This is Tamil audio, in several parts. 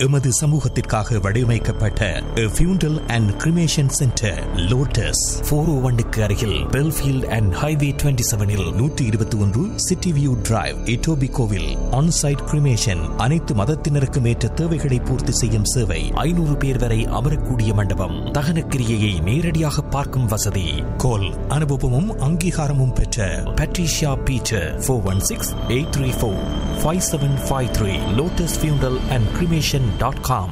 எமது சமூகத்திற்காக வடிவமைக்கப்பட்ட funeral and cremation centre lotus four O ஒன்னுக்கு அருகில் பெல்ஃபீல்ட் அண்ட் ஹைவே டுவெண்ட்டி செவனில் நூற்றி இருபத்தி ஒன்று சிட்டி வியூ டிரைவ் இட்டோபி கோவில் ஆன்சைட் கிரிமேஷன் அனைத்து மதத்தினருக்கும் ஏற்ற தேவைகளை பூர்த்தி செய்யும் சேவை ஐநூறு பேர் வரை அமரக்கூடிய மண்டபம் தகன கிரியையை நேரடியாக பார்க்கும் வசதி கோல் அனுபவமும் அங்கீகாரமும் பெற்ற Patricia Peter four one six eight three four five seven five three lotus funeral and cremation dot com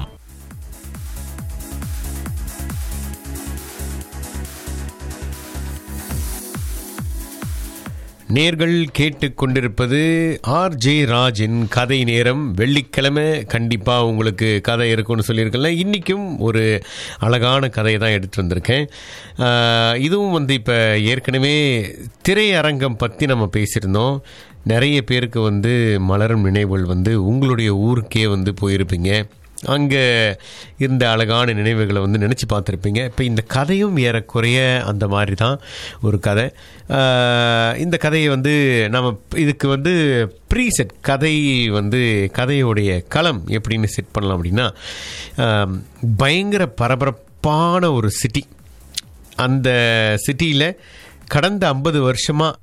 நேர்கள் கேட்டுக்கொண்டிருப்பது ஆர் ஜே ராஜின் கதை நேரம் வெள்ளிக்கிழமை கண்டிப்பாக உங்களுக்கு கதை இருக்கும்னு சொல்லியிருக்கல இன்றைக்கும் ஒரு அழகான கதையை தான் எடுத்து வந்திருக்கேன் ஆஹ் இதுவும் வந்து இப்போ ஏற்கனவே திரையரங்கம் பற்றி நம்ம பேசியிருந்தோம் நிறைய பேருக்கு வந்து மலரும் நினைவுகள் வந்து உங்களுடைய ஊருக்கே வந்து போயிருப்பீங்க அங்கே இருந்த அழகான நினைவுகளை வந்து நினச்சி பார்த்துருப்பீங்க இப்போ இந்த கதையும் ஏறக்குறைய அந்த மாதிரி தான் ஒரு கதை ஆஹ் இந்த கதையை வந்து நம்ம இதுக்கு வந்து ப்ரீசெட் கதை வந்து கதையோடைய களம் எப்படின்னு செட் பண்ணலாம் அப்படின்னா ஆம், பயங்கர பரபரப்பான ஒரு சிட்டி அந்த சிட்டியில் கடந்த ஐம்பது வருஷமாக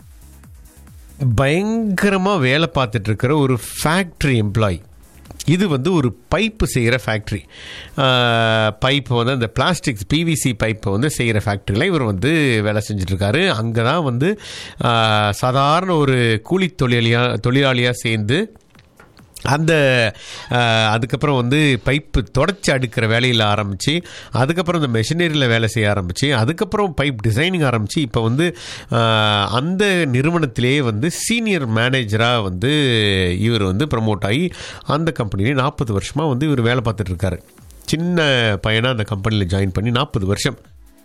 பயங்கரமாக வேலை பார்த்துட்டு இருக்கிற ஒரு ஃபேக்ட்ரி எம்ப்ளாயி இது வந்து ஒரு பைப்பு செய்கிற ஃபேக்ட்ரி பைப்பு வந்து அந்த பிளாஸ்டிக்ஸ் பிவிசி பைப்பை வந்து செய்கிற ஃபேக்ட்ரியில் இவர் வந்து வேலை செஞ்சுட்ருக்காரு அங்கே தான் வந்து ஆஹ், சாதாரண ஒரு கூலி தொழிலாளியாக தொழிலாளியாக சேர்ந்து அந்த ஆஹ், அதுக்கப்புறம் வந்து பைப்பு தொடச்சி அடுக்கிற வேலையில் ஆரம்பித்து அதுக்கப்புறம் இந்த மெஷினரியில் வேலை செய்ய ஆரம்பித்து அதுக்கப்புறம் பைப் டிசைனிங் ஆரம்பித்து இப்போ வந்து ஆஹ், அந்த நிறுவனத்திலேயே வந்து சீனியர் மேனேஜராக வந்து இவர் வந்து ப்ரமோட் ஆகி அந்த கம்பெனிலே நாற்பது வருஷமாக வந்து இவர் வேலை பார்த்துட்டு இருக்காரு சின்ன பையனாக அந்த கம்பெனியில் ஜாயின் பண்ணி நாற்பது வருஷம்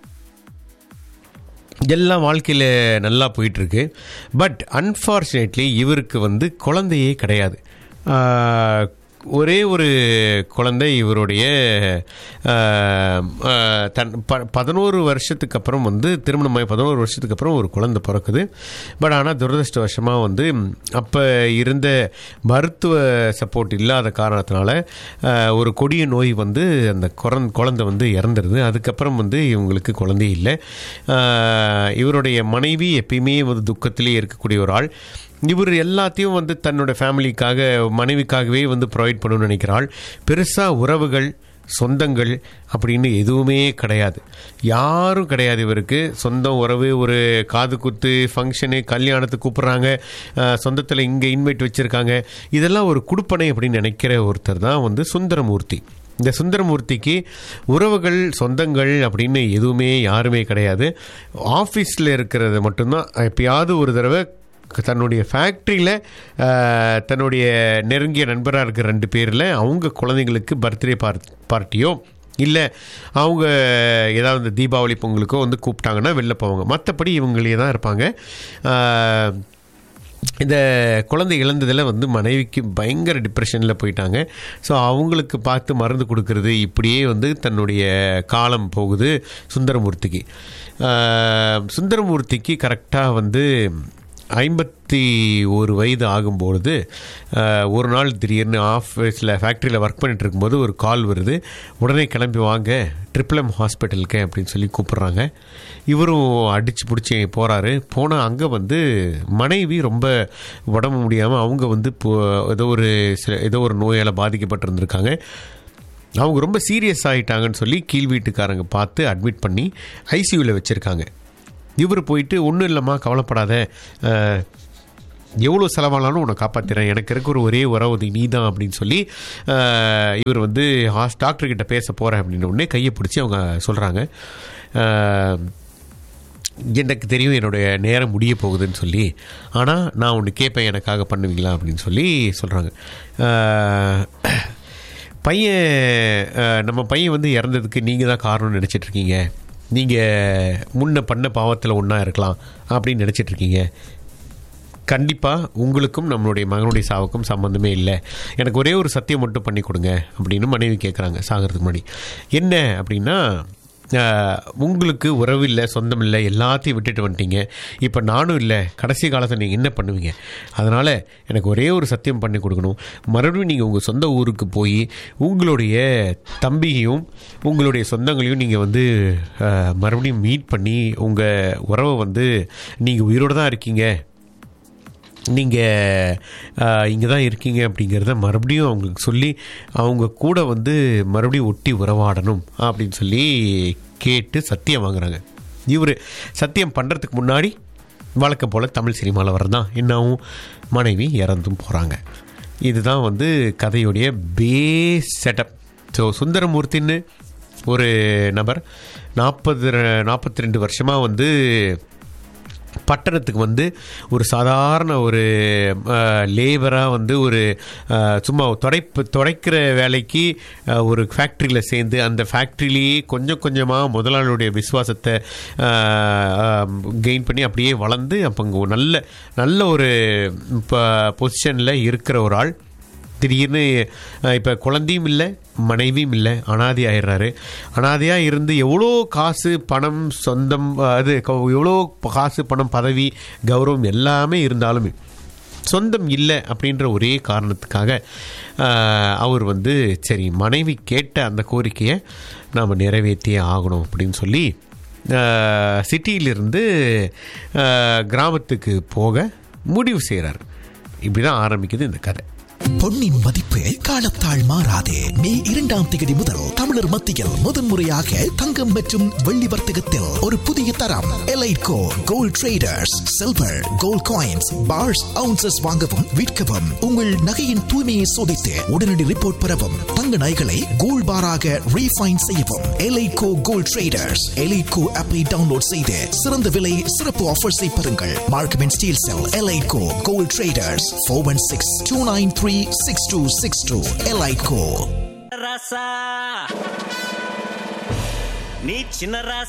எல்லாம் வாழ்க்கையில் நல்லா போயிட்டுருக்கு பட் அன்ஃபார்ச்சுனேட்லி இவருக்கு வந்து குழந்தையே கிடையாது ஆஹ், ஒரே ஒரு குழந்தை இவருடைய ஆஹ், ஆஹ், தன் ப பதினோரு வருஷத்துக்கு அப்புறம் வந்து திருமணமாகி பதினோரு வருஷத்துக்கு அப்புறம் ஒரு குழந்தை பிறக்குது பட் ஆனால் துரதிருஷ்டவசமாக வந்து அப்போ இருந்த மருத்துவ சப்போர்ட் இல்லாத காரணத்தினால ஆஹ், ஒரு கொடிய நோய் வந்து அந்த குறந் குழந்தை வந்து இறந்துருது அதுக்கப்புறம் வந்து இவங்களுக்கு குழந்தை இல்லை ஆஹ், இவருடைய மனைவி எப்பயுமே வந்து துக்கத்திலே இருக்கக்கூடிய ஒரு ஆள் இவர் எல்லாத்தையும் வந்து தன்னோட ஃபேமிலிக்காக மனைவிக்காகவே வந்து ப்ரொவைட் பண்ணணும்னு நினைக்கிறாள் பெருசாக உறவுகள் சொந்தங்கள் அப்படின்னு எதுவுமே கிடையாது யாரும் கிடையாது இவருக்கு சொந்தம் உறவு ஒரு காது குத்து ஃபங்க்ஷனு கல்யாணத்துக்கு கூப்பிட்றாங்க சொந்தத்தில் இங்கே இன்வைட் வச்சுருக்காங்க இதெல்லாம் ஒரு குடுப்பனை அப்படின்னு நினைக்கிற ஒருத்தர் தான் வந்து சுந்தரமூர்த்தி இந்த சுந்தரமூர்த்திக்கு உறவுகள் சொந்தங்கள் அப்படின்னு எதுவுமே யாருமே கிடையாது ஆஃபீஸில் இருக்கிறது மட்டும்தான் எப்பயாவது ஒரு தடவை தன்னுடைய ஃபேக்ட்ரியில் தன்னுடைய நெருங்கிய நண்பராக இருக்கிற ரெண்டு பேரில் அவங்க குழந்தைங்களுக்கு பர்த்டே பார் பார்ட்டியோ இல்லை அவங்க ஏதாவது இந்த தீபாவளி பொங்கலுக்கோ வந்து கூப்பிட்டாங்கன்னா வெளில போவாங்க மற்றபடி இவங்களே தான் இருப்பாங்க ஆஹ், இந்த குழந்தை இழந்ததில் வந்து மனைவிக்கு பயங்கர டிப்ரெஷனில் போயிட்டாங்க ஸோ அவங்களுக்கு பார்த்து மருந்து கொடுக்கறது இப்படியே வந்து தன்னுடைய காலம் போகுது சுந்தரமூர்த்திக்கு ஆஹ், சுந்தரமூர்த்திக்கு கரெக்டாக வந்து ஐம்பத்தி ஒரு வயது ஆகும்பொழுது ஆஹ், ஒரு நாள் திடீர்னு ஆஃபீஸில் ஃபேக்ட்ரியில் ஒர்க் பண்ணிட்டு இருக்கும்போது ஒரு கால் வருது உடனே கிளம்பி வாங்க ட்ரிபிள் எம் ஹாஸ்பிட்டலுக்கு அப்படின்னு சொல்லி கூப்பிட்றாங்க இவரும் அடித்து பிடிச்சி போகிறாரு போனால் அங்கே வந்து மனைவி ரொம்ப உடம்பு முடியாமல் அவங்க வந்து இப்போ ஏதோ ஒரு சில ஏதோ ஒரு நோயால் பாதிக்கப்பட்டிருந்திருக்காங்க அவங்க ரொம்ப சீரியஸ் ஆகிட்டாங்கன்னு சொல்லி கீழ் வீட்டுக்காரங்க பார்த்து அட்மிட் பண்ணி ஐசியூவில் வச்சுருக்காங்க இவர் போயிட்டு ஒன்றும் இல்லைம்மா கவலைப்படாத அஹ், எவ்வளோ செலவானாலும் உன்னை காப்பாற்றுறேன் எனக்கு இருக்கிற ஒரு ஒரே உறவு நீ தான் அப்படின்னு சொல்லி அஹ், இவர் வந்து ஹாஸ் டாக்டர்கிட்ட பேச போகிறேன் அப்படின்னு உடனே கையை பிடிச்சி அவங்க சொல்கிறாங்க எனக்கு தெரியும் என்னுடைய நேரம் முடிய போகுதுன்னு சொல்லி ஆனால் நான் ஒன்று கேட்பேன் எனக்காக பண்ணுவீங்களா அப்படின்னு சொல்லி சொல்கிறாங்க பையன் அஹ், நம்ம பையன் வந்து இறந்ததுக்கு நீங்கள் தான் காரணம்னு நினச்சிட்டு இருக்கீங்க நீங்கள் முன்ன பண்ண பாவத்தில் ஒன்றா இருக்கலாம் அப்படின்னு நினச்சிட்டு இருக்கீங்க கண்டிப்பாக உங்களுக்கும் நம்மளுடைய மகனுடைய சாவுக்கும் சம்மந்தமே இல்லை எனக்கு ஒரே ஒரு சத்தியம் மட்டும் பண்ணி கொடுங்க அப்படின்னு மனைவி கேட்குறாங்க சாகிறதுக்கு முன்னாடி என்ன அப்படின்னா ஆஹ், உங்களுக்கு உறவு இல்லை சொந்தம் இல்லை எல்லாத்தையும் விட்டுட்டு வந்துட்டீங்க இப்போ நானும் இல்லை கடைசி காலத்தில் நீங்கள் என்ன பண்ணுவீங்க அதனால் எனக்கு ஒரே ஒரு சத்தியம் பண்ணி கொடுக்கணும் மறுபடியும் நீங்கள் உங்கள் சொந்த ஊருக்கு போய் உங்களுடைய தம்பியையும் உங்களுடைய சொந்தங்களையும் நீங்கள் வந்து ஆஹ், மறுபடியும் மீட் பண்ணி உங்கள் உறவை வந்து நீங்கள் உயிரோடு தான் இருக்கீங்க நீங்கள் இங்கே தான் இருக்கீங்க அப்படிங்கிறத மறுபடியும் அவங்களுக்கு சொல்லி அவங்க கூட வந்து மறுபடியும் ஒட்டி உறவாடணும் அப்படின்னு சொல்லி கேட்டு சத்தியம் வாங்குறாங்க இவர் சத்தியம் பண்ணுறதுக்கு முன்னாடி வழக்கம் போல் தமிழ் சினிமாவில் வரதான் என்னாவும் மனைவி இறந்தும் போகிறாங்க இதுதான் வந்து கதையுடைய பேஸ் செட்டப் ஸோ சுந்தரமூர்த்தின்னு ஒரு நபர் நாற்பது நாற்பத்தி ரெண்டு வருஷமாக வந்து பட்டணத்துக்கு வந்து ஒரு சாதாரண ஒரு லேபராக வந்து ஒரு அஹ், சும்மா துடைப்பு துடைக்கிற வேலைக்கு அஹ், ஒரு ஃபேக்ட்ரியில் சேர்ந்து அந்த ஃபேக்ட்ரிலேயே கொஞ்சம் கொஞ்சமாக முதலாளியுடைய விசுவாசத்தை கெயின் பண்ணி அப்படியே வளர்ந்து அப்போ அங்கே ஒரு நல்ல நல்ல ஒரு பொசிஷனில் இருக்கிற ஒரு ஆள் திடீர்னு இப்போ குழந்தையும் இல்லை மனைவியும் இல்லை அனாதி ஆயிடுறாரு அனாதையாக இருந்து எவ்வளோ காசு பணம் சொந்தம் அஹ், அது க- எவ்வளோ காசு பணம் பதவி கௌரவம் எல்லாமே இருந்தாலுமே சொந்தம் இல்லை அப்படின்ற ஒரே காரணத்துக்காக அஹ், அவர் வந்து சரி மனைவி கேட்ட அந்த கோரிக்கையை நாம் நிறைவேற்றியே ஆகணும் அப்படின்னு சொல்லி அஹ், சிட்டியிலிருந்து அஹ், கிராமத்துக்கு போக முடிவு செய்கிறார் இப்படி தான் ஆரம்பிக்குது இந்த கதை பொன்னின் மதிப்பு காலத்தால் மாறாதே மே இரண்டாம் தேதி முதல் தமிழர் மத்தியில் முதன்முறையாக தங்கம் மற்றும் வெள்ளி வர்த்தகத்தில் ஒரு புதிய தரம் Elitco gold traders silver gold coins bars ounces வாங்கவும் விற்கவும் உங்கள் நகையின் தூய்மையை சோதித்து உடனடி ரிப்போர்ட் பெறவும் தங்க நகைகளை கோல்ட் பாராக ரீஃபைன் செய்யவும் எலைட்கோ கோல்ட் ட்ரேடர்ஸ் எலைட்கோ ஆப்பை டவுன்லோட் செய்து சிறந்த விலை சிறப்பு ஆஃபர்ஸை பெறுங்கள் Markham and Steeles Elitco gold traders four one six two nine three six two six two Elitco ராசா நீ சின்ன ராசா